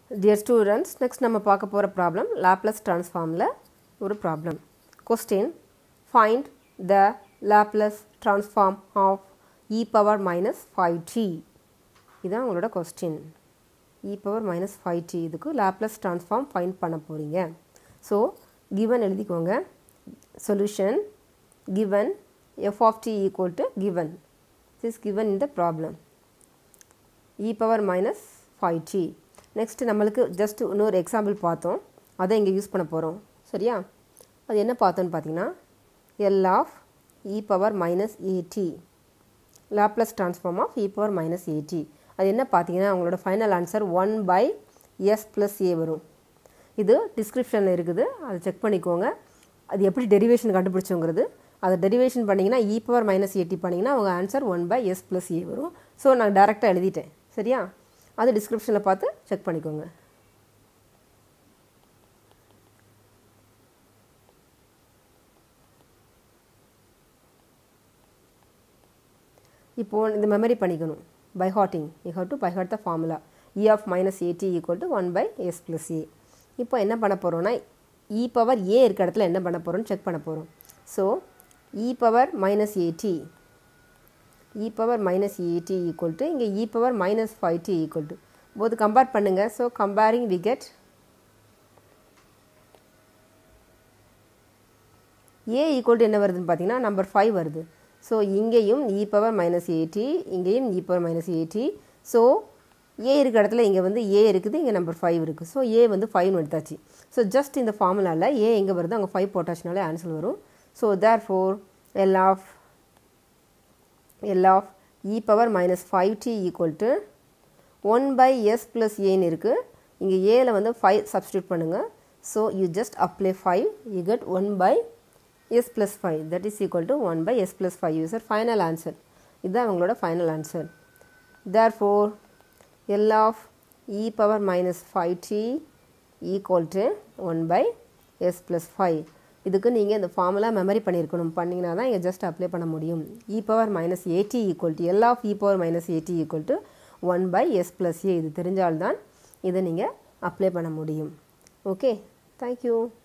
dear students next நம்ம பார்க்க போகிற ப்ராப்ளம் லாப்லஸ் ட்ரான்ஸ்ஃபார்மில் ஒரு problem question find the Laplace transform of e power minus five t இதுதான் உங்களோட question e power minus five t இதுக்கு லாப்லஸ் ட்ரான்ஸ்ஃபார்ம் ஃபைண்ட் பண்ண போகிறீங்க ஸோ கிவன் எழுதிக்கோங்க solution given f of t equal to given is given in the problem e power minus five t next நம்மளுக்கு just இன்னொரு example பார்த்தோம் அதை இங்கே use பண்ண போகிறோம் சரியா அது என்ன பார்த்தோன்னு பார்த்தீங்கன்னா L of e power minus a t Laplace transform of e power minus a t அது என்ன பார்த்தீங்கன்னா உங்களோட final answer one by s plus a வரும் இது டிஸ்கிரிப்ஷனில் இருக்குது அதை செக் பண்ணிக்கோங்க அது எப்படி டெரிவேஷன் கண்டுபிடிச்சோங்கிறது அதை டெரிவேஷன் பண்ணிங்கன்னா இ பவர் மைனஸ் ஏடி பண்ணிங்கன்னா உங்கள் answer one by s plus a வரும் ஸோ நான் டேரெக்டாக எழுதிட்டேன் சரியா அது டிஸ்கிரிப்ஷனில் பார்த்து செக் பண்ணிக்கோங்க இப்போது இந்த மெமரி பண்ணிக்கணும் by hearting you have to by heart the formula e of minus a t equal to one by s plus a இப்போ என்ன பண்ண போகிறோன்னா இ பவர் ஏ இருக்க இடத்துல என்ன பண்ண போகிறோம்னு செக் பண்ண போகிறோம் so e power minus a t e power minus a t equal to இங்கே e power minus five t equal to போது கம்பேர் பண்ணுங்கள் so comparing we get a equal to என்ன வருதுன்னு பார்த்தீங்கன்னா நம்பர் ஃபைவ் வருது ஸோ இங்கேயும் இ பவர் மைனஸ் ஏடி இங்கேயும் e power minus a t so a இருக்க இடத்துல இங்கே வந்து ஏ இருக்குது இங்கே நம்பர் ஃபைவ் இருக்குது ஸோ ஏ வந்து ஃபைவ்னு எடுத்தாச்சு ஸோ ஜஸ்ட் இந்த ஃபார்முலாவில் ஏ எங்கே வருது அங்கே ஃபைவ் போட்டாச்சுனாலே ஆன்சர் வரும் so therefore L of L of e power minus five t equal to one by s plus ஏன்னு இருக்குது இங்கே ஏல வந்து ஃபைவ் சப்ஸ்டியூட் பண்ணுங்கள் so you just apply five you get one by s plus five that is equal to one by s plus five user final answer இதுதான் அவங்களோட final answer therefore L of e power minus five t equal to one by s plus five இதுக்கு நீங்கள் இந்த formula memory பண்ணியிருக்கணும் பண்ணிங்கன்னா தான் இங்கே just apply பண்ண முடியும் e power minus a t equal to L of e power minus a t equal to one by s plus a இது தெரிஞ்சால்தான் இதை நீங்கள் அப்ளை பண்ண முடியும் ஓகே தேங்க்யூ